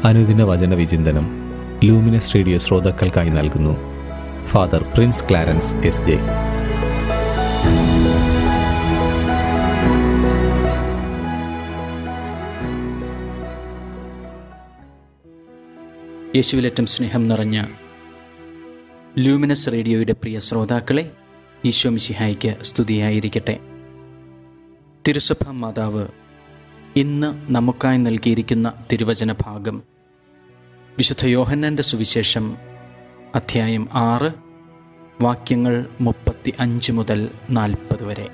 അനുദിന വചന വിചിന്തനം ലൂമിനസ് റേഡിയോ ശ്രോതാക്കൾക്കായി നൽകുന്നു father Prince Clarence S J യേശുവിലേറ്റം സ്നേഹം നിറഞ്ഞ ലൂമിനസ് റേഡിയോയുടെ പ്രിയ ശ്രോതാക്കളെ ഈശോ മിശിഹായ്ക്ക് സ്തുതിയായിരിക്കട്ടെ തിരുസഭ മാതാവ് ഇന്ന് നമുക്കായി നൽകിയിരിക്കുന്ന തിരുവചന ഭാഗം വിശുദ്ധ യോഹന്നൻ്റെ സുവിശേഷം അധ്യായം ആറ് വാക്യങ്ങൾ മുപ്പത്തി അഞ്ച് മുതൽ നാൽപ്പത് വരെ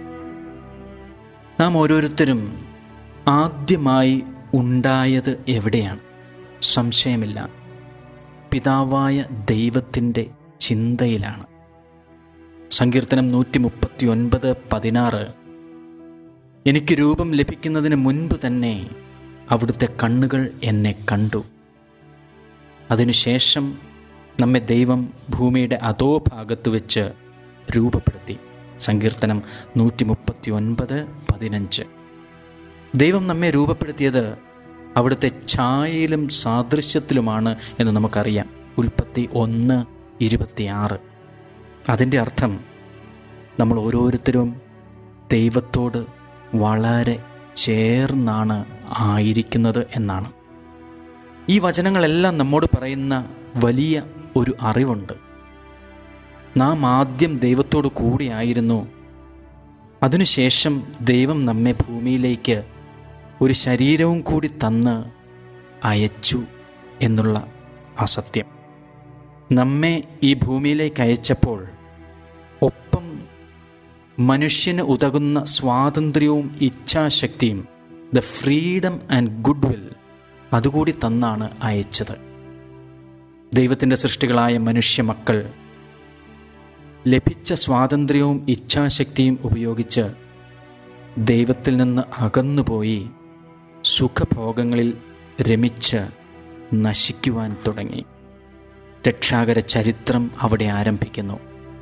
നാം ഓരോരുത്തരും ആദ്യമായി ഉണ്ടായത് എവിടെയാണ് സംശയമില്ല പിതാവായ ദൈവത്തിൻ്റെ ചിന്തയിലാണ് സങ്കീർത്തനം നൂറ്റി മുപ്പത്തി ഒൻപത് പതിനാറ് എനിക്ക് രൂപം ലഭിക്കുന്നതിന് മുൻപ് തന്നെ അവിടുത്തെ കണ്ണുകൾ എന്നെ കണ്ടു അതിനുശേഷം നമ്മെ ദൈവം ഭൂമിയുടെ അതോ ഭാഗത്ത് വെച്ച് രൂപപ്പെടുത്തി സങ്കീർത്തനം നൂറ്റി മുപ്പത്തി ഒൻപത് പതിനഞ്ച് ദൈവം നമ്മെ രൂപപ്പെടുത്തിയത് അവിടുത്തെ ഛായയിലും സാദൃശ്യത്തിലുമാണ് എന്ന് നമുക്കറിയാം ഉൽപ്പത്തി ഒന്ന് ഇരുപത്തിയാറ് അതിൻ്റെ അർത്ഥം നമ്മൾ ഓരോരുത്തരും ദൈവത്തോട് വളരെ ചേർന്നാണ് ആയിരിക്കുന്നത് എന്നാണ് ഈ വചനങ്ങളെല്ലാം നമ്മോട് പറയുന്ന വലിയ ഒരു അറിവുണ്ട് നാം ആദ്യം ദൈവത്തോട് കൂടിയായിരുന്നു അതിനുശേഷം ദൈവം നമ്മെ ഭൂമിയിലേക്ക് ഒരു ശരീരവും കൂടി തന്ന് അയച്ചു എന്നുള്ള ആ സത്യം നമ്മെ ഈ ഭൂമിയിലേക്ക് അയച്ചപ്പോൾ ഒപ്പം മനുഷ്യന് ഉതകുന്ന സ്വാതന്ത്ര്യവും ഇച്ഛാശക്തിയും the freedom and good will അതുകൂടി തന്നാണ് അയച്ചത് ദൈവത്തിൻ്റെ സൃഷ്ടികളായ മനുഷ്യ മക്കൾ ലഭിച്ച സ്വാതന്ത്ര്യവും ഇച്ഛാശക്തിയും ഉപയോഗിച്ച് ദൈവത്തിൽ നിന്ന് അകന്നുപോയി സുഖഭോഗങ്ങളിൽ രമിച്ച് നശിക്കുവാൻ തുടങ്ങി രക്ഷാകര ചരിത്രം അവിടെ ആരംഭിക്കുന്നു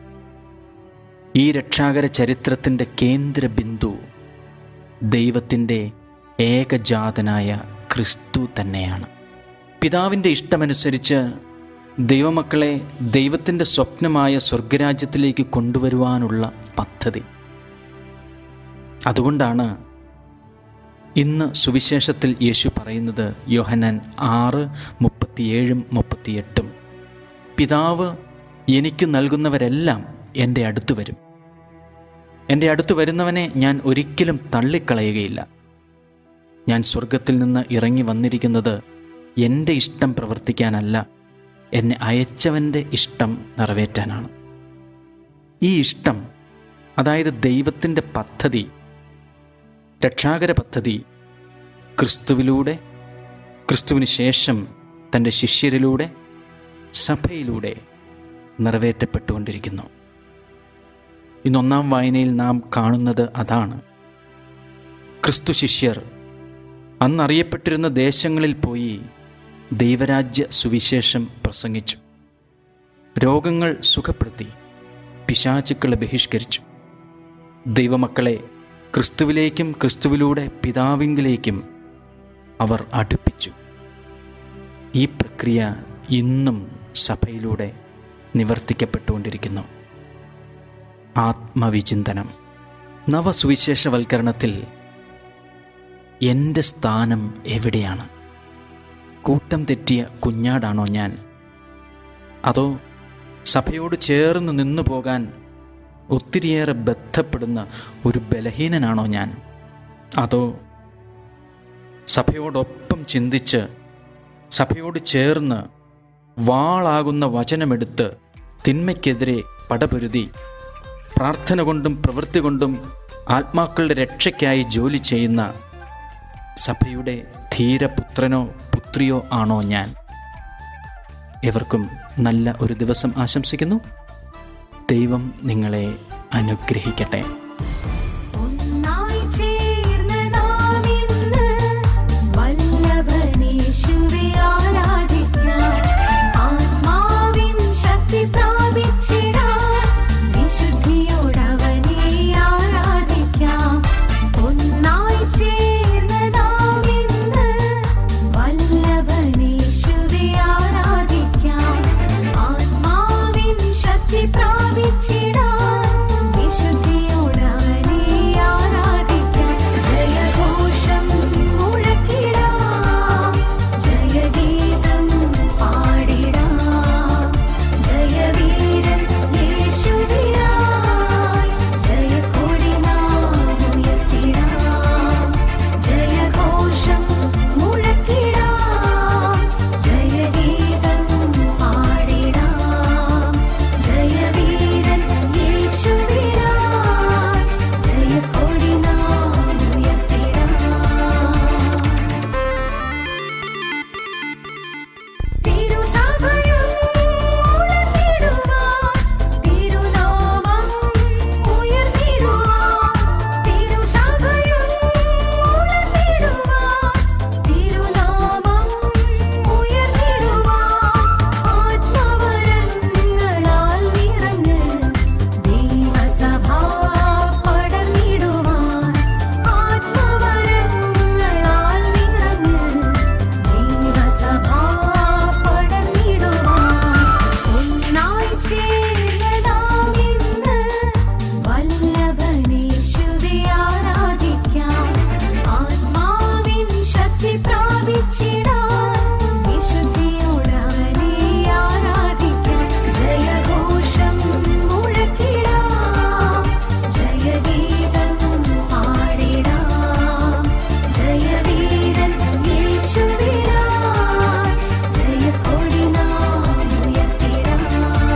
ഈ രക്ഷാകര ചരിത്രത്തിൻ്റെ കേന്ദ്ര ബിന്ദു ദൈവത്തിൻ്റെ ഏകജാതനായ ക്രിസ്തു തന്നെയാണ് പിതാവിൻ്റെ ഇഷ്ടമനുസരിച്ച് ദൈവമക്കളെ ദൈവത്തിൻ്റെ സ്വപ്നമായ സ്വർഗരാജ്യത്തിലേക്ക് കൊണ്ടുവരുവാനുള്ള പദ്ധതി അതുകൊണ്ടാണ് ഇന്ന് സുവിശേഷത്തിൽ യേശു പറയുന്നത് യോഹനാൻ ആറ് മുപ്പത്തിയേഴും മുപ്പത്തിയെട്ടും പിതാവ് എനിക്ക് നൽകുന്നവരെല്ലാം എൻ്റെ അടുത്ത് വരും എൻ്റെ അടുത്ത് വരുന്നവനെ ഞാൻ ഒരിക്കലും തള്ളിക്കളയുകയില്ല ഞാൻ സ്വർഗത്തിൽ നിന്ന് ഇറങ്ങി വന്നിരിക്കുന്നത് എൻ്റെ ഇഷ്ടം പ്രവർത്തിക്കാനല്ല എന്നെ അയച്ചവൻ്റെ ഇഷ്ടം നിറവേറ്റാനാണ് ഈ ഇഷ്ടം അതായത് ദൈവത്തിൻ്റെ പദ്ധതി രക്ഷാകര പദ്ധതി ക്രിസ്തുവിലൂടെ ക്രിസ്തുവിന് ശേഷം തൻ്റെ ശിഷ്യരിലൂടെ സഭയിലൂടെ നിറവേറ്റപ്പെട്ടുകൊണ്ടിരിക്കുന്നു ഇന്നൊന്നാം വായനയിൽ നാം കാണുന്നത് അതാണ് ക്രിസ്തു ശിഷ്യർ അന്നറിയപ്പെട്ടിരുന്ന ദേശങ്ങളിൽ പോയി ദൈവരാജ്യ സുവിശേഷം പ്രസംഗിച്ചു രോഗങ്ങൾ സുഖപ്പെടുത്തി പിശാചുക്കളെ ബഹിഷ്കരിച്ചു ദൈവമക്കളെ ക്രിസ്തുവിലേക്കും ക്രിസ്തുവിലൂടെ പിതാവിങ്കിലേക്കും അവർ അടുപ്പിച്ചു ഈ പ്രക്രിയ ഇന്നും സഭയിലൂടെ നിവർത്തിക്കപ്പെട്ടുകൊണ്ടിരിക്കുന്നു ആത്മവിചിന്തനം നവസുവിശേഷവൽക്കരണത്തിൽ എൻ്റെ സ്ഥാനം എവിടെയാണ് കൂട്ടം തെറ്റിയ കുഞ്ഞാടാണോ ഞാൻ അതോ സഭയോട് ചേർന്ന് നിന്നു പോകാൻ ഒത്തിരിയേറെ ബന്ധപ്പെടുന്ന ഒരു ബലഹീനനാണോ ഞാൻ അതോ സഭയോടൊപ്പം ചിന്തിച്ച് സഭയോട് ചേർന്ന് വാളാകുന്ന വചനമെടുത്ത് തിന്മയ്ക്കെതിരെ പടപൊരുതി പ്രാർത്ഥന കൊണ്ടും പ്രവൃത്തി കൊണ്ടും ആത്മാക്കളുടെ രക്ഷയ്ക്കായി ജോലി ചെയ്യുന്ന സഭയുടെ ധീരപുത്രനോ പുത്രിയോ ആണോ ഞാൻ എവർക്കും നല്ല ഒരു ദിവസം ആശംസിക്കുന്നു ദൈവം നിങ്ങളെ അനുഗ്രഹിക്കട്ടെ ഒന്നായി ചേർന്ന് നാം ഇന്ന് വല്ലഭനീശുവെ ആരാധിക്കാം ആത്മാവിൻ ശക്തി പ്രാപിച്ചിടാം വിശുദ്ധിയോടവനെ ആരാധിക്കാം ഒന്നായി ചേർന്ന് നാം ഇന്ന് വല്ലഭനീശുവെ ശക്തി പ്രാപിച്ചിടാൻ വിശുദ്ധിയോടവനെ ആരാധിക്കാം ജയഘോഷം മുഴക്കിടാം ജയഗീതം പാടിടാം ജയവീരൻ യേശുവിനായി ജയക്കൊടി നാം ഉയർത്തിടാം ജയഘോഷം മുഴക്കിടാം ജയഗീതം പാടിടാം ജയവീരൻ യേശുവിനായി ജയക്കൊടി നാം ഉയർത്തിടാം തിരുസഭയും ഉണർന്നിടുവാൻ തിരുനാമം ഉയർന്നിടുവാൻ തിരുസഭയും ഉണർന്നിടുവാൻ തിരുനാമം ഉയർന്നിടുവാൻ ആത്മവരങ്ങളാൽ നിറഞ്ഞ് ദൈവസഭ പടർന്നിടുവാൻ ആത്മവരങ്ങളാൽ നിറഞ്ഞ് ദൈവസഭ പടർന്നിടുവാൻ ഒന്നായി ചേർന്നതാം ഇന്ന് വല്ലഭനേശുവെ ആരാധിക്കാം ആത്മാവിൻ ശക്തി പ്രാപിച്ചിടാൻ വിശുദ്ധിയോടവനെ ആരാധിക്കാം ജയഘോഷം മുഴക്കിടാം ജയഗീതം പാടിടാം ജയവീരൻ യേശുവിനായി ജയക്കൊടി നാം ഉയർത്തിടാം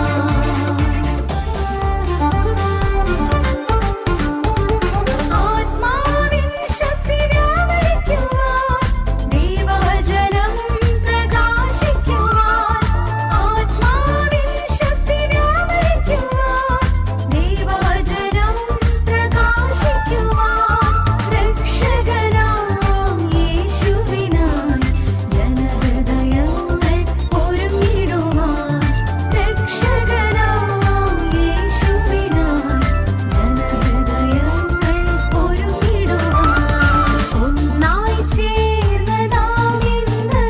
ആത്മാവിൻ ശക്തി വ്യാപരിക്കുവാൻ ദൈവവചനം പ്രകാശിക്കുവാൻ ആത്മാവിൻ ശക്തി വ്യാപരിക്കുവാൻ ദൈവവചനം പ്രകാശിക്കുവാൻ രക്ഷകനാം യേശുവിനായി ജനഹൃദയങ്ങൾ ഒരുങ്ങിടുവാൻ രക്ഷകനാം യേശുവിനായി ജനഹൃദയങ്ങൾ ഒരുങ്ങിടുവാൻ ഒന്നായി ചേർന്നതാം ഇന്ന്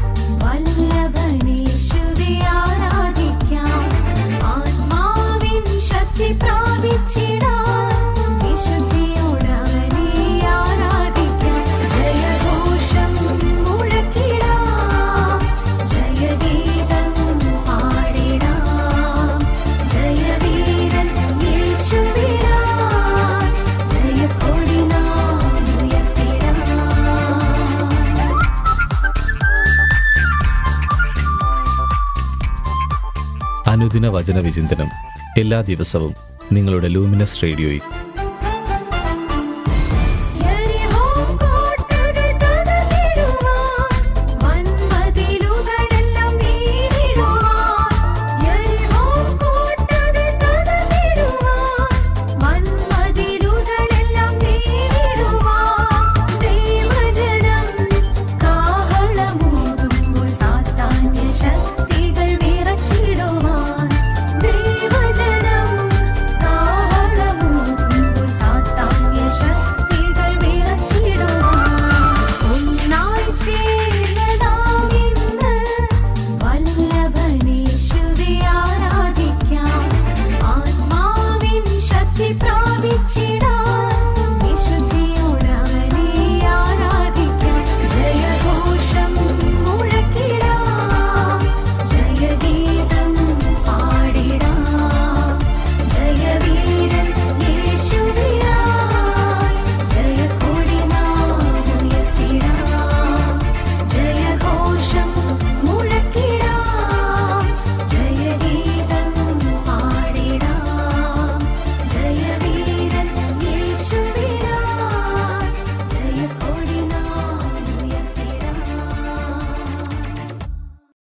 വല്ലഭനേശുവെ ആരാധിക്കാം ആത്മാവിൻ ശക്തി പ്രാപിച്ചിടാൻ വിശുദ്ധിയോടവനെ ആരാധിക്കാം ജയഘോഷം മുഴക്കിടാം ജയഗീതം പാടിടാം ജയവീരൻ യേശുവിനായി ജയക്കൊടി നാം ഉയർത്തിടാം അനുദിന വചന വിചിന്തനം എല്ലാ ദിവസവും നിങ്ങളുടെ ലൂമിനസ് റേഡിയോയിൽ യരിഹോ കോട്ടകൾ തകർന്നിടുവാൻ വൻമതിലുകളെല്ലാം വീണിടുവാൻ യരിഹോ കോട്ടകൾ തകർന്നിടുവാൻ വൻമതിലുകളെല്ലാം വീണിടുവാൻ ദൈവജനം കാഹളമൂതുമ്പോൾ സാത്താന്യ ശക്തികൾ വിറച്ചിടുവാൻ ദൈവജനം കാഹളമൂതുമ്പോൾ സാത്താന്യ ശക്തികൾ വിറച്ചിടുവാൻ ഒന്നായി ചേർന്നതാം ഇന്ന് വല്ലഭനേശുവെ ആരാധിക്കാം ആത്മാവിൻ ശക്തി